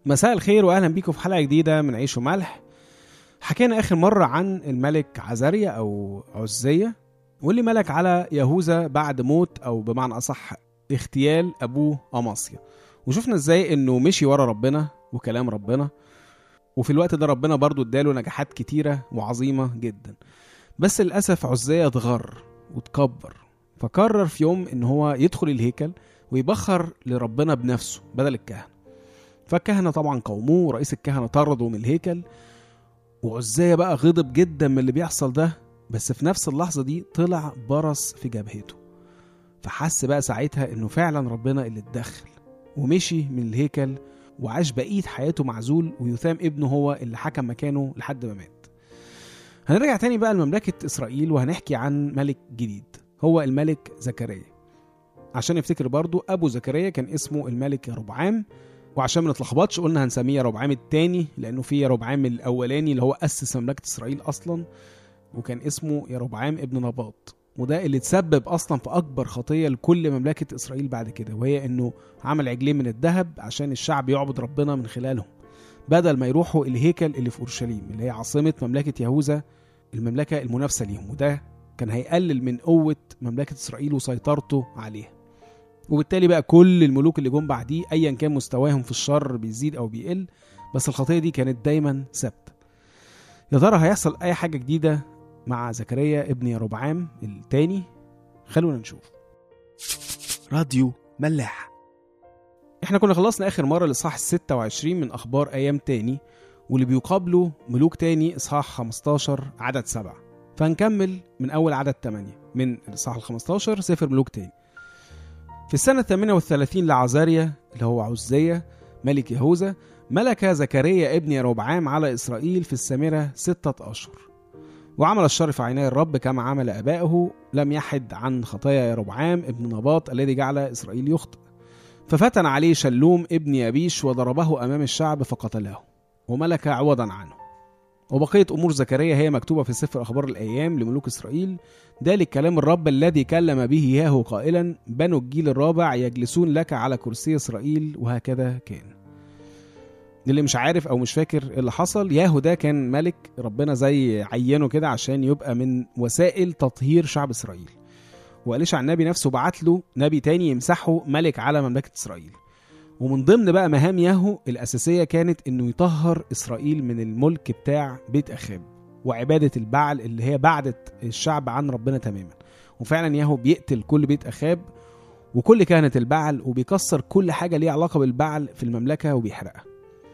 مساء الخير واهلا بيكم في حلقه جديده من عيش وملح حكينا اخر مره عن الملك عزاريا او عزيه واللي ملك على يهوذا بعد موت او بمعنى اصح اغتيال ابوه اماسيا وشفنا ازاي انه مشي ورا ربنا وكلام ربنا وفي الوقت ده ربنا برضو اداله نجاحات كتيره وعظيمه جدا بس للاسف عزيه اتغر وتكبر فقرر في يوم ان هو يدخل الهيكل ويبخر لربنا بنفسه بدل الكهنه فالكهنه طبعا قوموه ورئيس الكهنه طردوا من الهيكل وعزية بقى غضب جدا من اللي بيحصل ده بس في نفس اللحظة دي طلع برص في جبهته فحس بقى ساعتها انه فعلا ربنا اللي اتدخل ومشي من الهيكل وعاش بقية حياته معزول ويثام ابنه هو اللي حكم مكانه لحد ما مات هنرجع تاني بقى لمملكة إسرائيل وهنحكي عن ملك جديد هو الملك زكريا عشان نفتكر برضو أبو زكريا كان اسمه الملك يربعام وعشان ما نتلخبطش قلنا هنسميه يربعام الثاني لانه في يربعام الاولاني اللي هو اسس مملكه اسرائيل اصلا وكان اسمه يربعام ابن نباط وده اللي تسبب اصلا في اكبر خطيه لكل مملكه اسرائيل بعد كده وهي انه عمل عجلين من الذهب عشان الشعب يعبد ربنا من خلالهم بدل ما يروحوا الهيكل اللي في اورشليم اللي هي عاصمه مملكه يهوذا المملكه المنافسه ليهم وده كان هيقلل من قوه مملكه اسرائيل وسيطرته عليها وبالتالي بقى كل الملوك اللي جم بعديه ايا كان مستواهم في الشر بيزيد او بيقل بس الخطيه دي كانت دايما ثابته يا ترى هيحصل اي حاجه جديده مع زكريا ابن يربعام التاني خلونا نشوف راديو ملاح احنا كنا خلصنا اخر مره الاصحاح 26 من اخبار ايام تاني واللي بيقابله ملوك تاني اصحاح 15 عدد سبعة فهنكمل من اول عدد 8 من الاصحاح ال 15 سفر ملوك تاني في السنة 38 لعزاريا اللي هو عزية ملك يهوذا ملك زكريا ابن يروبعام على إسرائيل في السامرة ستة أشهر وعمل الشر في عيني الرب كما عمل آبائه لم يحد عن خطايا يروبعام ابن نباط الذي جعل إسرائيل يخطئ ففتن عليه شلوم ابن يبيش وضربه أمام الشعب فقتله وملك عوضا عنه وبقية أمور زكريا هي مكتوبة في سفر أخبار الأيام لملوك إسرائيل ذلك كلام الرب الذي كلم به ياهو قائلا بنو الجيل الرابع يجلسون لك على كرسي إسرائيل وهكذا كان اللي مش عارف أو مش فاكر اللي حصل ياهو ده كان ملك ربنا زي عينه كده عشان يبقى من وسائل تطهير شعب إسرائيل وقالش عن النبي نفسه بعت له نبي تاني يمسحه ملك على مملكة إسرائيل ومن ضمن بقى مهام ياهو الأساسية كانت إنه يطهر إسرائيل من الملك بتاع بيت أخاب وعبادة البعل اللي هي بعدت الشعب عن ربنا تماما وفعلا ياهو بيقتل كل بيت أخاب وكل كهنة البعل وبيكسر كل حاجة ليها علاقة بالبعل في المملكة وبيحرقها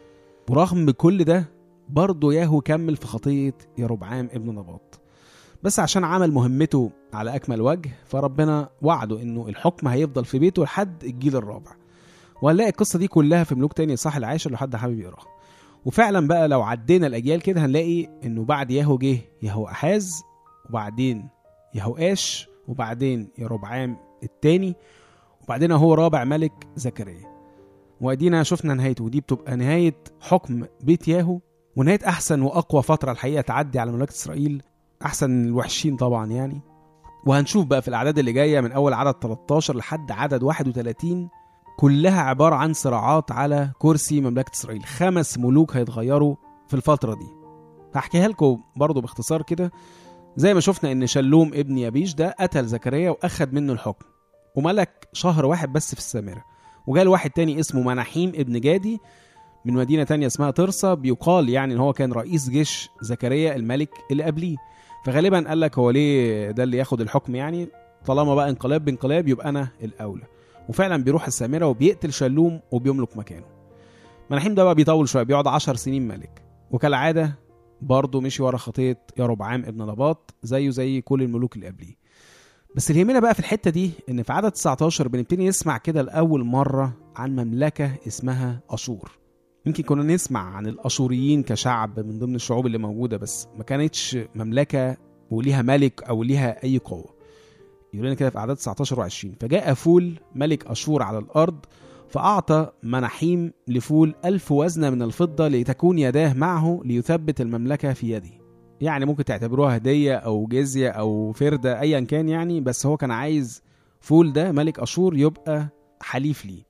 ورغم كل ده برضه ياهو كمل في خطية يربعام ابن نباط بس عشان عمل مهمته على أكمل وجه فربنا وعده إنه الحكم هيفضل في بيته لحد الجيل الرابع وهنلاقي القصه دي كلها في ملوك تاني صح العاشر لو حد حابب يقراها وفعلا بقى لو عدينا الاجيال كده هنلاقي انه بعد ياهو جه ياهو احاز وبعدين ياهو اش وبعدين يربعام التاني وبعدين هو رابع ملك زكريا وادينا شفنا نهايته ودي بتبقى نهايه حكم بيت ياهو ونهايه احسن واقوى فتره الحقيقه تعدي على مملكه اسرائيل احسن الوحشين طبعا يعني وهنشوف بقى في الاعداد اللي جايه من اول عدد 13 لحد عدد 31 كلها عبارة عن صراعات على كرسي مملكة إسرائيل خمس ملوك هيتغيروا في الفترة دي هحكيها لكم برضو باختصار كده زي ما شفنا ان شلوم ابن يبيش ده قتل زكريا واخد منه الحكم وملك شهر واحد بس في السامرة وجال واحد تاني اسمه مناحيم ابن جادي من مدينة تانية اسمها ترسا بيقال يعني ان هو كان رئيس جيش زكريا الملك اللي قبليه فغالبا قال لك هو ليه ده اللي ياخد الحكم يعني طالما بقى انقلاب بانقلاب يبقى انا الاولى وفعلا بيروح السامره وبيقتل شلوم وبيملك مكانه مناحيم ده بقى بيطول شويه بيقعد عشر سنين ملك وكالعاده برضه مشي ورا خطيه يربعام ابن نباط زيه زي كل الملوك اللي قبليه بس اللي يهمنا بقى في الحته دي ان في عدد 19 بنبتدي نسمع كده لاول مره عن مملكه اسمها اشور يمكن كنا نسمع عن الاشوريين كشعب من ضمن الشعوب اللي موجوده بس ما كانتش مملكه وليها ملك او ليها اي قوه يقول لنا كده في اعداد 19 و20 فجاء فول ملك اشور على الارض فأعطى مناحيم لفول ألف وزنة من الفضة لتكون يداه معه ليثبت المملكة في يده يعني ممكن تعتبروها هدية أو جزية أو فردة أيا كان يعني بس هو كان عايز فول ده ملك أشور يبقى حليف ليه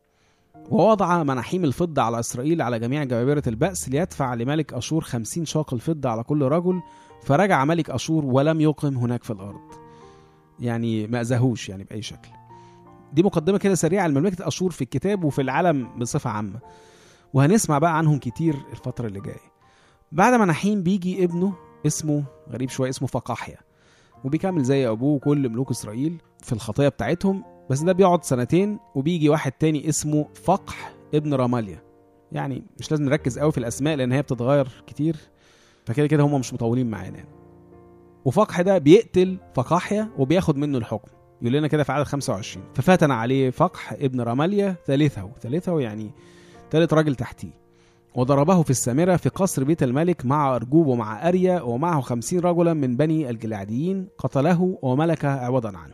ووضع مناحيم الفضة على إسرائيل على جميع جبابرة البأس ليدفع لملك أشور خمسين شاقل فضة على كل رجل فرجع ملك أشور ولم يقم هناك في الأرض يعني ما أذاهوش يعني بأي شكل دي مقدمة كده سريعة لمملكة أشور في الكتاب وفي العالم بصفة عامة وهنسمع بقى عنهم كتير الفترة اللي جاية بعد مناحيم بيجي ابنه اسمه غريب شوية اسمه فقاحية وبيكمل زي أبوه كل ملوك إسرائيل في الخطية بتاعتهم بس ده بيقعد سنتين وبيجي واحد تاني اسمه فقح ابن رماليا يعني مش لازم نركز قوي في الأسماء لأن هي بتتغير كتير فكده كده هم مش مطولين معانا يعني. وفقح ده بيقتل فقاحية وبياخد منه الحكم يقول لنا كده في عدد 25 ففتن عليه فقح ابن رماليا ثالثه ثالثه يعني ثالث راجل تحتيه وضربه في السامرة في قصر بيت الملك مع أرجوب ومع أريا ومعه خمسين رجلا من بني الجلعديين قتله وملك عوضا عنه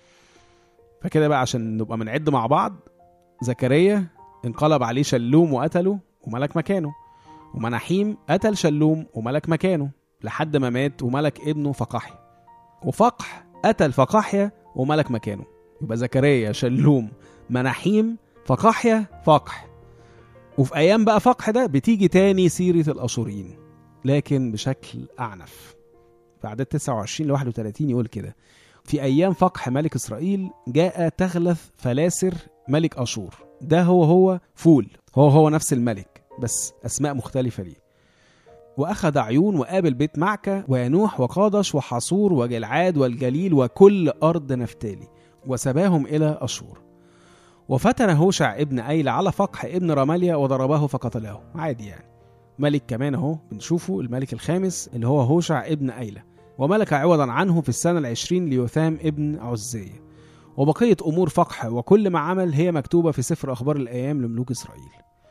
فكده بقى عشان نبقى بنعد مع بعض زكريا انقلب عليه شلوم وقتله وملك مكانه ومناحيم قتل شلوم وملك مكانه لحد ما مات وملك ابنه فقحي وفقح قتل فقحية وملك مكانه يبقى زكريا شلوم مناحيم فقحية فقح وفي ايام بقى فقح ده بتيجي تاني سيره الاشوريين لكن بشكل اعنف في عدد 29 ل 31 يقول كده في ايام فقح ملك اسرائيل جاء تغلث فلاسر ملك اشور ده هو هو فول هو هو نفس الملك بس اسماء مختلفه ليه واخذ عيون وقابل بيت معكة وينوح وقادش وحصور وجلعاد والجليل وكل ارض نفتالي وسباهم الى اشور وفتن هوشع ابن أيل على فقح ابن رماليا وضربه فقتله عادي يعني ملك كمان اهو بنشوفه الملك الخامس اللي هو هوشع ابن أيلة وملك عوضا عنه في السنة العشرين ليثام ابن عزية وبقية أمور فقح وكل ما عمل هي مكتوبة في سفر أخبار الأيام لملوك إسرائيل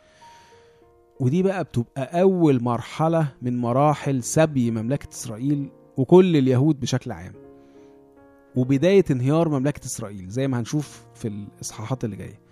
ودي بقى بتبقى أول مرحلة من مراحل سبي مملكة إسرائيل وكل اليهود بشكل عام وبداية انهيار مملكة إسرائيل زي ما هنشوف في الإصحاحات اللي جاية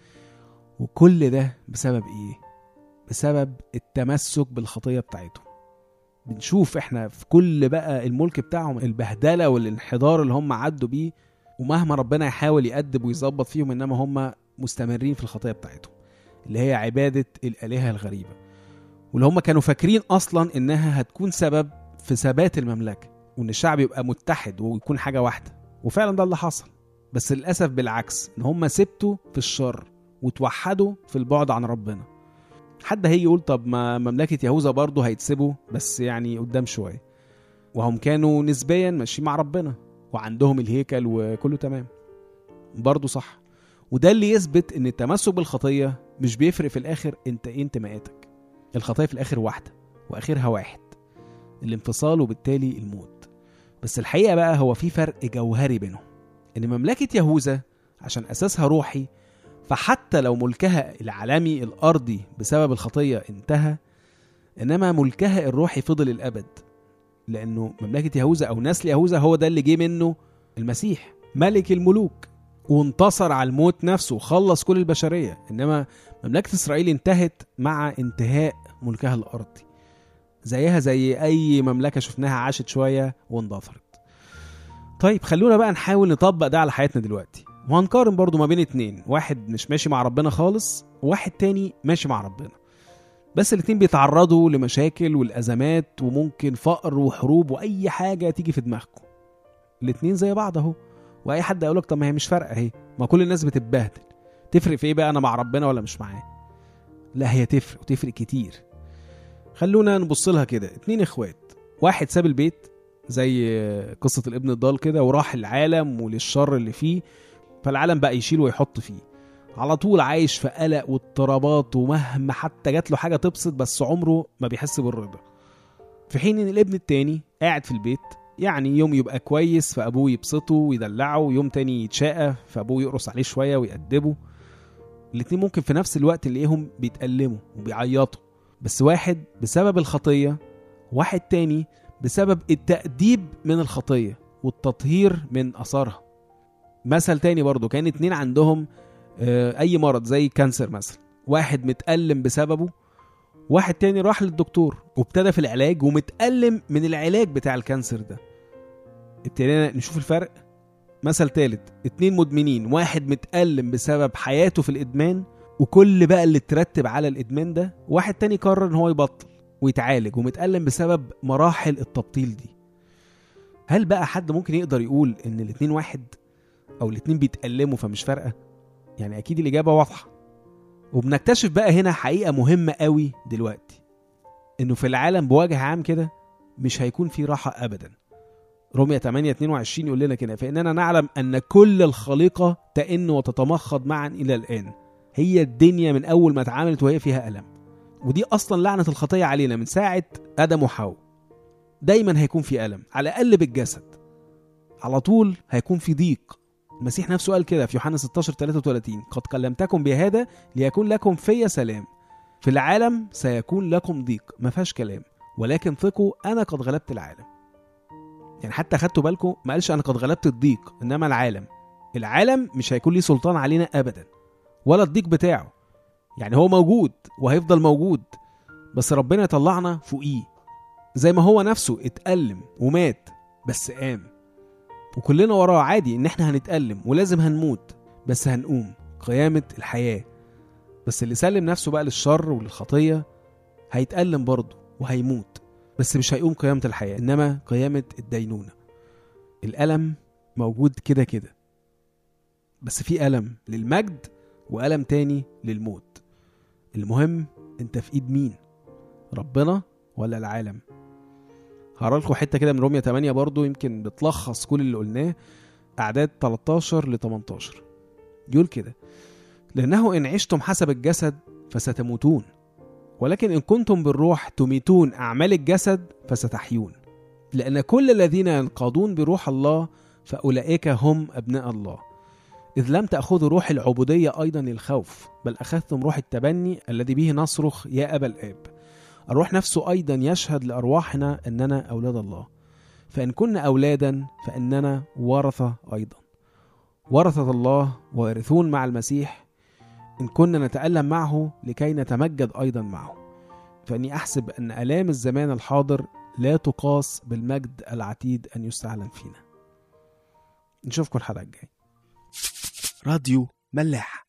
وكل ده بسبب إيه؟ بسبب التمسك بالخطية بتاعتهم بنشوف احنا في كل بقى الملك بتاعهم البهدلة والانحدار اللي هم عدوا بيه ومهما ربنا يحاول يأدب ويظبط فيهم انما هم مستمرين في الخطية بتاعتهم اللي هي عبادة الآلهة الغريبة واللي هم كانوا فاكرين أصلا إنها هتكون سبب في ثبات المملكة وإن الشعب يبقى متحد ويكون حاجة واحدة وفعلا ده اللي حصل بس للأسف بالعكس إن هم سبتوا في الشر وتوحدوا في البعد عن ربنا حد هيجي يقول طب ما مملكة يهوذا برضه هيتسبوا بس يعني قدام شوية وهم كانوا نسبيا ماشيين مع ربنا وعندهم الهيكل وكله تمام برضه صح وده اللي يثبت ان التمسك بالخطية مش بيفرق في الاخر انت ايه انتماءاتك الخطية في الاخر واحدة واخرها واحد الانفصال وبالتالي الموت بس الحقيقة بقى هو في فرق جوهري بينهم ان مملكة يهوذا عشان اساسها روحي فحتى لو ملكها العالمي الارضي بسبب الخطية انتهى انما ملكها الروحي فضل الابد لانه مملكة يهوذا او نسل يهوذا هو ده اللي جه منه المسيح ملك الملوك وانتصر على الموت نفسه وخلص كل البشرية إنما مملكة إسرائيل انتهت مع انتهاء ملكها الأرضي زيها زي أي مملكة شفناها عاشت شوية واندثرت طيب خلونا بقى نحاول نطبق ده على حياتنا دلوقتي وهنقارن برضو ما بين اتنين واحد مش ماشي مع ربنا خالص وواحد تاني ماشي مع ربنا بس الاتنين بيتعرضوا لمشاكل والأزمات وممكن فقر وحروب وأي حاجة تيجي في دماغكم الاتنين زي بعض اهو واي حد يقول لك طب ما هي مش فارقه اهي ما كل الناس بتتبهدل تفرق في ايه بقى انا مع ربنا ولا مش معاه لا هي تفرق وتفرق كتير خلونا نبص لها كده اتنين اخوات واحد ساب البيت زي قصة الابن الضال كده وراح العالم وللشر اللي فيه فالعالم بقى يشيل ويحط فيه على طول عايش في قلق واضطرابات ومهما حتى جات له حاجة تبسط بس عمره ما بيحس بالرضا في حين ان الابن التاني قاعد في البيت يعني يوم يبقى كويس فابوه يبسطه ويدلعه ويوم تاني يتشقى فابوه يقرص عليه شويه ويأدبه الاتنين ممكن في نفس الوقت نلاقيهم بيتألموا وبيعيطوا بس واحد بسبب الخطيه واحد تاني بسبب التأديب من الخطيه والتطهير من اثارها مثل تاني برضو كان اتنين عندهم آه، اي مرض زي كانسر مثلا واحد متألم بسببه واحد تاني راح للدكتور وابتدى في العلاج ومتألم من العلاج بتاع الكانسر ده ابتدينا نشوف الفرق مثل تالت اتنين مدمنين واحد متألم بسبب حياته في الإدمان وكل بقى اللي ترتب على الادمان ده واحد تاني قرر ان هو يبطل ويتعالج ومتألم بسبب مراحل التبطيل دي هل بقى حد ممكن يقدر يقول ان الاتنين واحد او الاتنين بيتألموا فمش فارقة يعني اكيد الاجابة واضحة وبنكتشف بقى هنا حقيقة مهمة قوي دلوقتي انه في العالم بوجه عام كده مش هيكون في راحة ابدا رومية 8 22 يقول لنا كده فإننا نعلم أن كل الخليقة تئن وتتمخض معا إلى الآن هي الدنيا من أول ما اتعاملت وهي فيها ألم ودي أصلا لعنة الخطية علينا من ساعة آدم وحواء دايما هيكون في ألم على الأقل بالجسد على طول هيكون في ضيق المسيح نفسه قال كده في يوحنا 16 33 قد كلمتكم بهذا ليكون لكم في سلام في العالم سيكون لكم ضيق ما فيهاش كلام ولكن ثقوا أنا قد غلبت العالم يعني حتى خدتوا بالكم ما قالش انا قد غلبت الضيق انما العالم العالم مش هيكون ليه سلطان علينا ابدا ولا الضيق بتاعه يعني هو موجود وهيفضل موجود بس ربنا يطلعنا فوقيه زي ما هو نفسه اتألم ومات بس قام وكلنا وراه عادي ان احنا هنتألم ولازم هنموت بس هنقوم قيامة الحياة بس اللي سلم نفسه بقى للشر وللخطية هيتألم برضه وهيموت بس مش هيقوم قيامة الحياة إنما قيامة الدينونة الألم موجود كده كده بس في ألم للمجد وألم تاني للموت المهم أنت في إيد مين ربنا ولا العالم هقرا لكم حته كده من رومية 8 برضو يمكن بتلخص كل اللي قلناه اعداد 13 ل 18 يقول كده لانه ان عشتم حسب الجسد فستموتون ولكن إن كنتم بالروح تميتون أعمال الجسد فستحيون لأن كل الذين ينقادون بروح الله فأولئك هم أبناء الله إذ لم تأخذوا روح العبودية أيضا الخوف بل أخذتم روح التبني الذي به نصرخ يا أبا الآب الروح نفسه أيضا يشهد لأرواحنا أننا أولاد الله فإن كنا أولادا فإننا ورثة أيضا ورثة الله وارثون مع المسيح إن كنا نتألم معه لكي نتمجد أيضا معه فإني أحسب أن آلام الزمان الحاضر لا تقاس بالمجد العتيد أن يستعلن فينا نشوفكم الحلقة الجاية راديو ملاح